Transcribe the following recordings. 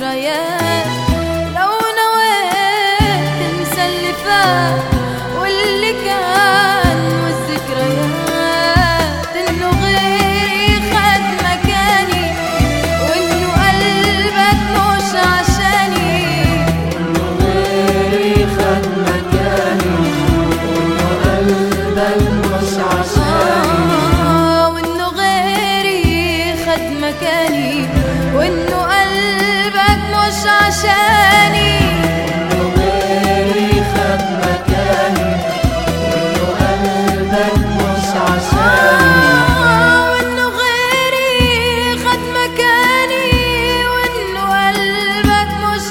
ذكريات لو نويت تنسى اللي فات واللي كان والذكريات انه غيري خد مكاني وانه قلبك مش عشاني غيري خد مكاني وإنه قلبك مش عشاني آه، وانه غيري خد مكاني وانه قلبك مش عشاني غيري خد مكاني وإنه قلبك مش عشاني آه، وانه غيري خد مكاني وانه قلبك مش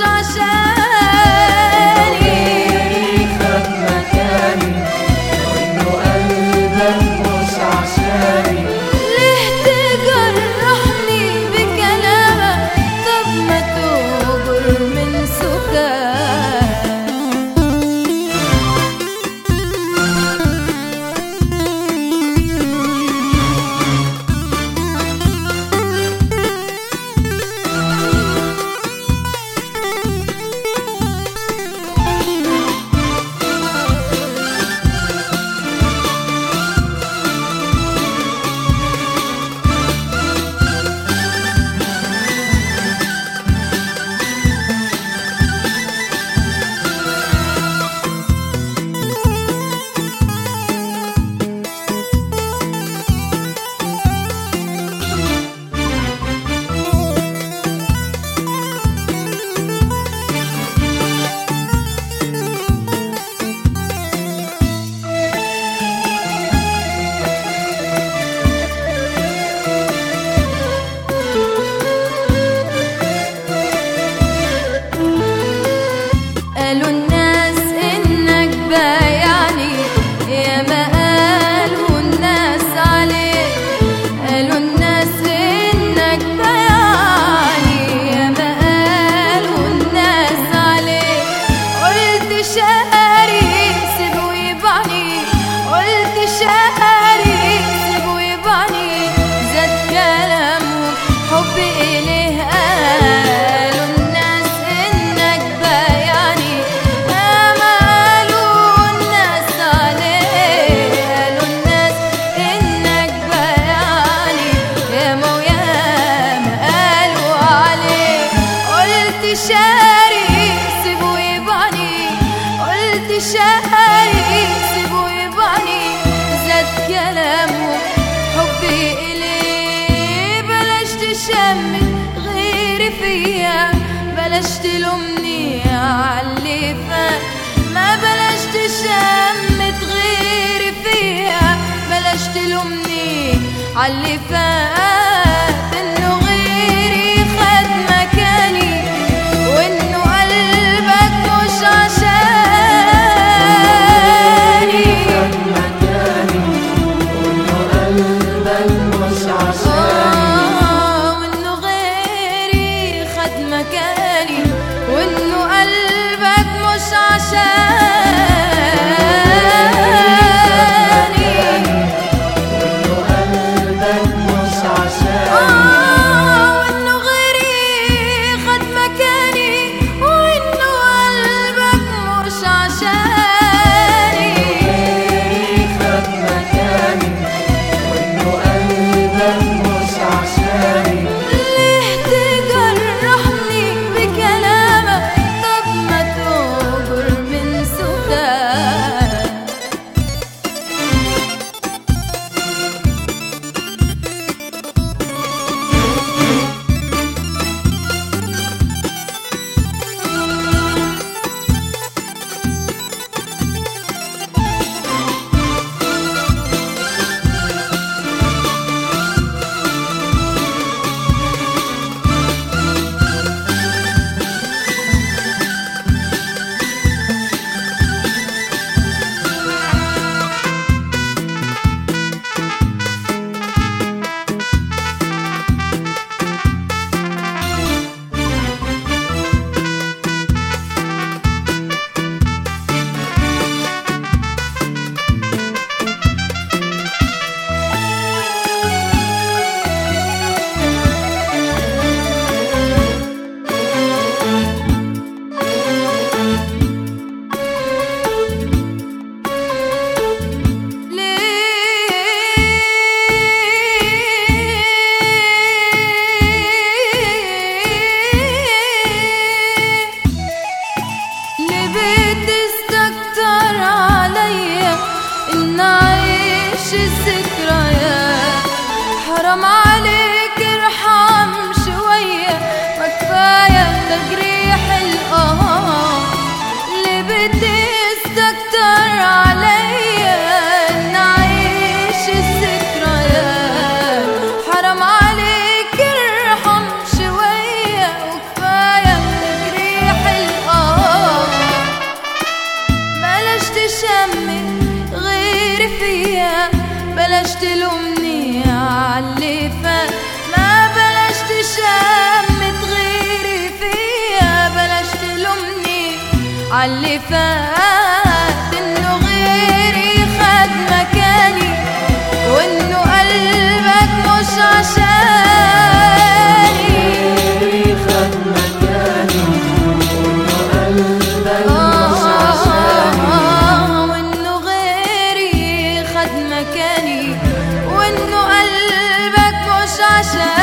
عشاني غيري خد مكاني وإنه قلبك مش عشاني ليه تجرحني بكلامك طب ما تهجر من سكات قالوا الناس انك بايعني يا ما قالوا الناس عليك قالوا الناس انك بايعني يا ما قالوا الناس عليك قلت شاري سيبه يبعني قلت شاري سيبه يبعني زاد كلامه حبي إليه قالوا الناس إنك بايعني يا ما قالوا الناس عليه قالوا الناس إنك بايعني يا ما ويا ما قالوا عليه قلت شاري سيبه يبعني قلت شاري سيبه يبعني زاد كلامه حبي إليه بلاش تشمت غيري فيا بلاش تلومني عاللي فات ما بلاش تشمت غيري فيا بلاش تلومني عاللي فات انه غيري خد مكاني وانه قلبك مش عشاني خد مكاني وإنه قلبك مش عشاني آه، وانه غيري خد مكاني وانه قلبك مش عشاني وإنه قلبك مش حرام عليك ارحم شوية ما كفاية تجريح القهار اللي بتستكتر عليا نعيش الذكريات حرام عليك ارحم شوية وكفاية تجريح القهار بلاش تشمت غيري فيا بلاش تلومني عاللي فات ما بلاش تشمت غيري فيا بلاش تلومني عاللي فات انه غيري خد مكاني وانه قلبك مش عشاني غيري خد مكاني وإنه قلبك مش عشاني آه، وانه غيري خد مكاني وانه قلبك مش عشاني